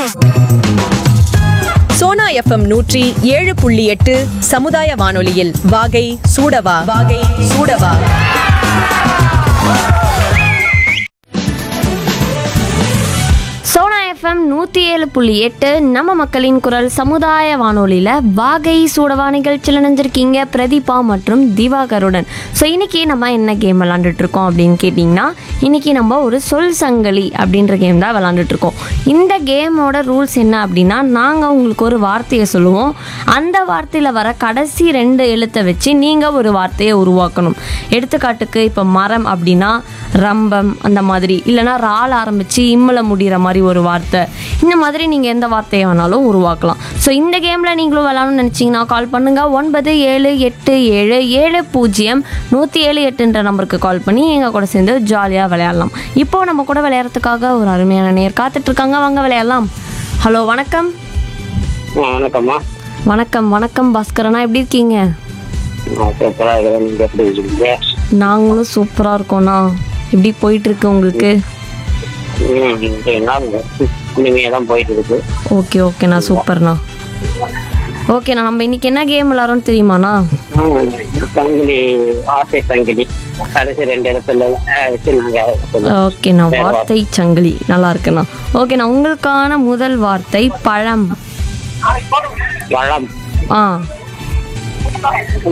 Sona FM நூற்றி ஏழு புள்ளி எட்டு சமுதாய வானொலியில் வாகை சூடவா வாகை சூடவா சோனா எஃப்எம் நூற்றி ஏழு புள்ளி எட்டு நம்ம மக்களின் குரல் சமுதாய வானொலியில் வாகை சூடவா நிகழ்ச்சியில் நினைஞ்சிருக்கீங்க பிரதீபா மற்றும் திவாகருடன் ஸோ இன்னைக்கு நம்ம என்ன கேம் விளாண்டுட்டு இருக்கோம் அப்படின்னு கேட்டிங்கன்னா இன்னைக்கு நம்ம ஒரு சொல் சங்கிலி அப்படின்ற கேம் தான் விளாண்டுட்டு இருக்கோம் இந்த கேமோட ரூல்ஸ் என்ன அப்படின்னா நாங்கள் உங்களுக்கு ஒரு வார்த்தையை சொல்லுவோம் அந்த வார்த்தையில் வர கடைசி ரெண்டு எழுத்தை வச்சு நீங்கள் ஒரு வார்த்தையை உருவாக்கணும் எடுத்துக்காட்டுக்கு இப்போ மரம் அப்படின்னா ரம்பம் அந்த மாதிரி இல்லைன்னா ரால் ஆரம்பித்து இம்மல முடிகிற மாதிரி ஒரு வார்த்தை இந்த மாதிரி நீங்கள் எந்த வார்த்தையை வேணாலும் உருவாக்கலாம் ஸோ இந்த கேமில் நீங்களும் விளாடணும்னு நினச்சிங்கன்னா கால் பண்ணுங்கள் ஒன்பது ஏழு எட்டு ஏழு ஏழு பூஜ்ஜியம் நூற்றி ஏழு எட்டுன்ற நம்பருக்கு கால் பண்ணி எங்கள் கூட சேர்ந்து ஜாலியாக விளையாடலாம் இப்போ நம்ம கூட விளையாடுறதுக்காக ஒரு அருமையான நேர் காத்துட்ருக்காங்க வாங்க விளையாடலாம் ஹலோ வணக்கம் ஆ, வணக்கம்மா வணக்கம் வணக்கம் பாஸ்கரனா எப்படி இருக்கீங்க நான் சூப்பராக இருக்கிறேன் நீங்கள் எப்படி இருக்கீங்க நாங்களும் சூப்பராக இருக்கோண்ணா எப்படி போயிட்டுருக்கு உங்களுக்கு ம் இன்றைய நாள் இனிமையாக தான் போயிட்டு இருக்கு ஓகே ஓகேண்ணா சூப்பர்ண்ணா ஓகேண்ணா நம்ம இன்னைக்கு என்ன கேம் விளாட்றோம்னு தெரியுமாண்ணா ம், சங்கிலி ஆசை சங்கிலி கடைசி ரெண்டு இடத்துல அஹ், வச்சு நாங்கள் சொல்லுவோம் ஓகேண்ணா வார்த்தை சங்கிலி நல்லா இருக்குண்ணா ஓகேண்ணா உங்களுக்கான முதல் வார்த்தை பழம் வளம் ஆ